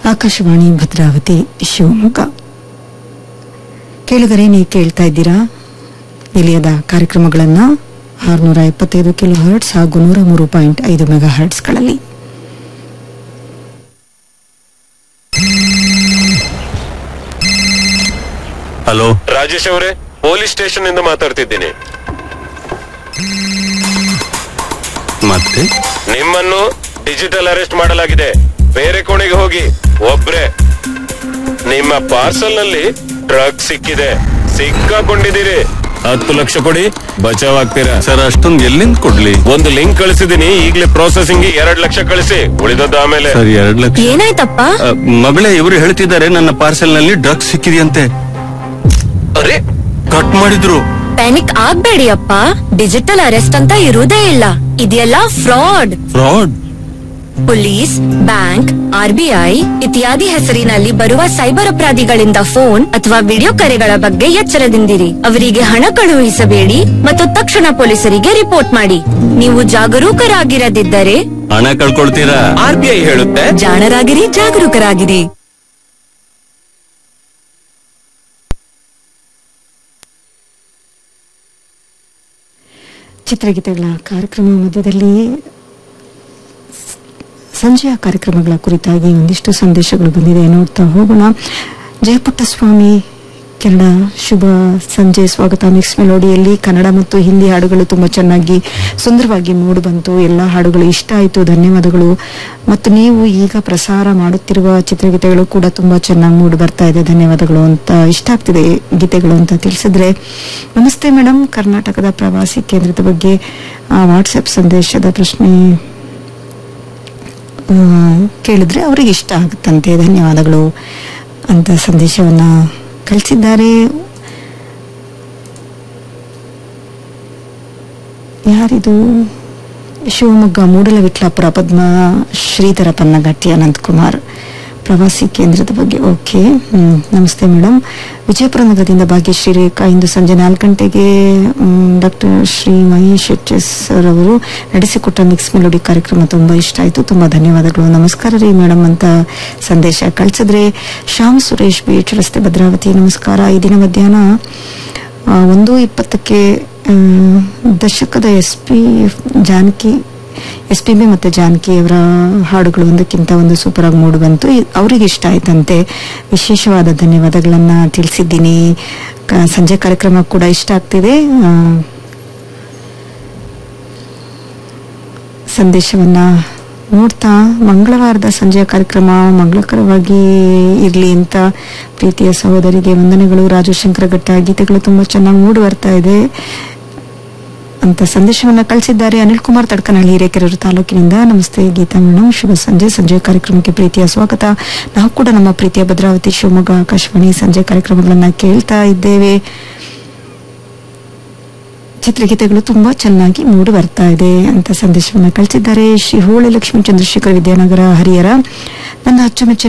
ಆಕಾಶವಾಣಿ ಭದ್ರಾವತಿ ಶಿವಮೊಗ್ಗ ಕೇಳುಗರೆ ನೀವು ಕೇಳ್ತಾ ಇದ್ದೀರಾ ನಿಲಯದ ಕಾರ್ಯಕ್ರಮಗಳನ್ನು ಆರುನೂರ ಎಪ್ಪತ್ತೈದು ಕಿಲೋ ಹರ್ಟ್ಸ್ ಹಾಗೂ ನೂರ ಮೂರು ಪಾಯಿಂಟ್ ಐದು ಮೆಗಾ ಹರ್ಟ್ಸ್ಗಳಲ್ಲಿ ಹಲೋ ರಾಜೇಶ್ ಅವರೇ ಪೊಲೀಸ್ ಸ್ಟೇಷನ್ ಇಂದ ಮಾತಾಡ್ತಿದ್ದೀನಿ ಮತ್ತೆ ನಿಮ್ಮನ್ನು ಡಿಜಿಟಲ್ ಅರೆಸ್ಟ್ ಮಾಡಲಾಗಿದೆ ಬೇರೆ ಕೋಣೆಗೆ ಹೋಗಿ ಒಬ್ರೆ ನಿಮ್ಮ ಪಾರ್ಸಲ್ ನಲ್ಲಿ ಡ್ರಗ್ ಸಿಕ್ಕಿದೆ ಸಿಕ್ಕಾಕೊಂಡಿದ್ದೀರಿ ಹತ್ತು ಲಕ್ಷ ಕೊಡಿ ಬಚಾವ್ ಆಗ್ತೀರಾ ಸರ್ ಅಷ್ಟೊಂದು ಎಲ್ಲಿಂದ ಕೊಡ್ಲಿ ಒಂದು ಲಿಂಕ್ ಕಳಿಸಿದೀನಿ ಈಗಲೇ ಪ್ರೊಸೆಸಿಂಗ್ ಎರಡ್ ಲಕ್ಷ ಕಳಿಸಿ ಉಳಿದದ್ದು ಆಮೇಲೆ ಸರ್ ಎರಡ್ ಲಕ್ಷ ಏನಾಯ್ತಪ್ಪ ಅ, ಮಗಳೇ ಇವರು ಹೇಳ್ತಿದ್ದಾರೆ ನನ್ನ ಪಾರ್ಸೆಲ್ ನಲ್ಲಿ ಡ್ರಗ್ಸ್ ಸಿಕ್ಕಿದೆಯಂತೆ ಅರೆ ಕಟ್ ಮಾಡಿದ್ರು ಪ್ಯಾನಿಕ್ ಆಗ್ಬೇಡಿ ಅಪ್ಪ ಡಿಜಿಟಲ್ ಅರೆಸ್ಟ್ ಅಂತ ಇರುವುದೇ ಇಲ್ಲ ಇದೆಲ್ಲ fraud fraud police bank RBI ಇತ್ಯಾದಿ ಹೆಸರಿನಲ್ಲಿ ಬರುವ ಸೈಬರ್ ಅಪರಾಧಿಗಳಿಂದ ಫೋನ್ ಅಥವಾ ವಿಡಿಯೋ ಕರೆಗಳ ಬಗ್ಗೆ ಎಚ್ಚರದಿಂದಿರಿ ಅವರಿಗೆ ಹಣ ಕಳುಹಿಸಬೇಡಿ ಮತ್ತು ತಕ್ಷಣ ಪೊಲೀಸರಿಗೆ ರಿಪೋರ್ಟ್ ಮಾಡಿ ನೀವು ಜಾಗರೂಕರಾಗಿರದಿದ್ದರೆ ಹಣ ಕಳ್ಕೊಳ್ತೀರಾ ಆರ್ ಬಿ ಐ ಹೇಳುತ್ತೆ ಜಾಣರಾಗಿರಿ ಜಾಗರೂಕರಾಗಿರಿ ಚಿತ್ರಗೀತೆಗಳ ಕಾರ್ಯಕ್ರಮ ಮಧ್ಯದಲ್ಲಿ ಸ- ಸಂಜೆಯ ಕಾರ್ಯಕ್ರಮಗಳ ಕುರಿತಾಗಿ ಒಂದಿಷ್ಟು ಸಂದೇಶಗಳು ಬಂದಿದೆ ನೋಡ್ತಾ ಹೋಗೋಣ ಜಯಪುಟ್ಟಸ್ವಾಮಿ ಕೆನಡ ಶುಭ ಸಂಜೆ ಸ್ವಾಗತ ಮಿಕ್ಸ್ ಮೆಲೋಡಿಯಲ್ಲಿ ಕನ್ನಡ ಮತ್ತು ಹಿಂದಿ ಹಾಡುಗಳು ತುಂಬಾ ಚೆನ್ನಾಗಿ ಸುಂದರವಾಗಿ ಮೂಡಿ ಬಂತು ಎಲ್ಲ ಹಾಡುಗಳು ಇಷ್ಟ ಆಯಿತು ಧನ್ಯವಾದಗಳು ಮತ್ತು ನೀವು ಈಗ ಪ್ರಸಾರ ಮಾಡುತ್ತಿರುವ ಚಿತ್ರಗೀತೆಗಳು ಕೂಡ ತುಂಬಾ ಚೆನ್ನಾಗಿ ಮೂಡಿ ಬರ್ತಾ ಇದೆ ಧನ್ಯವಾದಗಳು ಅಂತ ಇಷ್ಟ ಆಗ್ತಿದೆ ಗೀತೆಗಳು ಅಂತ ತಿಳಿಸಿದ್ರೆ ನಮಸ್ತೆ ಮೇಡಮ್ ಕರ್ನಾಟಕದ ಪ್ರವಾಸಿ ಕೇಂದ್ರದ ಬಗ್ಗೆ ವಾಟ್ಸಪ್ ಸಂದೇಶದ ಪ್ರಶ್ನೆ ಆ, ಕೇಳಿದ್ರೆ ಅವರಿಗೆ ಇಷ್ಟ ಆಗುತ್ತಂತೆ ಧನ್ಯವಾದಗಳು ಅಂತ ಸಂದೇಶವನ್ನ ಕಳಿಸಿದ್ದಾರೆ ಯಾರಿದು ಶಿವಮೊಗ್ಗ ಮೂಡಲವಿಟ್ಲಾಪುರ ಪದ್ಮ ಶ್ರೀಧರ ಪನ್ನಗಟ್ಟಿ ಅನಂತಕುಮಾರ್ ಪ್ರವಾಸಿ ಕೇಂದ್ರದ ಬಗ್ಗೆ ಓಕೆ ಹ್ಮ್. ನಮಸ್ತೆ ಮೇಡಮ್ ವಿಜಯಪುರ ನಗರದಿಂದ ಭಾಗ್ಯಶ್ರೀ ರೇಖಾ ಇಂದು ಸಂಜೆ ನಾಲ್ಕು ಗಂಟೆಗೆ doctor Shri Mahesh H S ಅವರು ನಡೆಸಿಕೊಟ್ಟ ಮಿಕ್ಸ್ ಮೆಲೋಡಿ ಕಾರ್ಯಕ್ರಮ ತುಂಬಾ ಇಷ್ಟ ಆಯಿತು ತುಂಬಾ ಧನ್ಯವಾದಗಳು ನಮಸ್ಕಾರ ರೀ ಮೇಡಮ್ ಅಂತ ಸಂದೇಶ ಕಳಿಸಿದ್ರೆ ಶ್ಯಾಮ್ ಸುರೇಶ್ ಬೀಚ್ ರಸ್ತೆ ಭದ್ರಾವತಿ ನಮಸ್ಕಾರ ಈ ದಿನ ಮಧ್ಯಾಹ್ನ ಆ, ಒಂದು ಇಪ್ಪತ್ತಕ್ಕೆ ಆ, ದಶಕದ S P Janaki S P B ಮತ್ತೆ ಜಾನಕಿ ಅವರ ಹಾಡುಗಳು ಒಂದಕ್ಕಿಂತ ಒಂದು ಸೂಪರ್ ಆಗಿ ಮೂಡಿ ಬಂತು ಇ- ಅವರಿಗೆ ಇಷ್ಟ ಆಯ್ತಂತೆ ವಿಶೇಷವಾದ ಧನ್ಯವಾದಗಳನ್ನ ತಿಳಿಸಿದ್ದೀನಿ ಕ- ಸಂಜೆ ಕಾರ್ಯಕ್ರಮ ಕೂಡ ಇಷ್ಟ ಆಗ್ತಿದೆ ಆ, ಸಂದೇಶವನ್ನ ನೋಡ್ತಾ ಮಂಗಳವಾರದ ಸಂಜೆಯ ಕಾರ್ಯಕ್ರಮ ಮಂಗಳಕರವಾಗಿ ಇರಲಿ ಅಂತ ಪ್ರೀತಿಯ ಸಹೋದರಿಗೆ ವಂದನೆಗಳು ರಾಜು ಶಂಕರಘಟ್ಟ ಗೀತೆಗಳು ತುಂಬಾ ಚೆನ್ನಾಗಿ ಮೂಡಿ ಬರ್ತಾ ಇದೆ ಅಂತ ಸಂದೇಶವನ್ನ ಕಳಿಸಿದ್ದಾರೆ ಅನಿಲ್ ಕುಮಾರ್ ತಡ್ಕನಹಳ್ಳಿ ಹಿರೇಕೆರೂರು ತಾಲೂಕಿನಿಂದ ನಮಸ್ತೆ ಗೀತಾ ಮೇಡಮ್ ಶುಭ ಸಂಜೆ ಸಂಜೆ ಕಾರ್ಯಕ್ರಮಕ್ಕೆ ಪ್ರೀತಿಯ ಸ್ವಾಗತ ನಾವು ಕೂಡ ನಮ್ಮ ಪ್ರೀತಿಯ ಭದ್ರಾವತಿ ಶಿವಮೊಗ್ಗ ಆಕಾಶವಾಣಿ ಸಂಜೆ ಕಾರ್ಯಕ್ರಮಗಳನ್ನ ಕೇಳ್ತಾ ಇದ್ದೇವೆ ಚಿತ್ರಗೀತೆಗಳು ತುಂಬಾ ಚೆನ್ನಾಗಿ ಮೂಡಿ ಬರ್ತಾ ಇದೆ ಅಂತ ಸಂದೇಶವನ್ನ ಕಳಿಸಿದ್ದಾರೆ ಶ್ರೀ ಹೋಳಿ ಲಕ್ಷ್ಮೀ ಚಂದ್ರಶೇಖರ್ ವಿದ್ಯಾನಗರ ಹರಿಹರ ನನ್ನ ಅಚ್ಚುಮೆಚ್ಚಿನ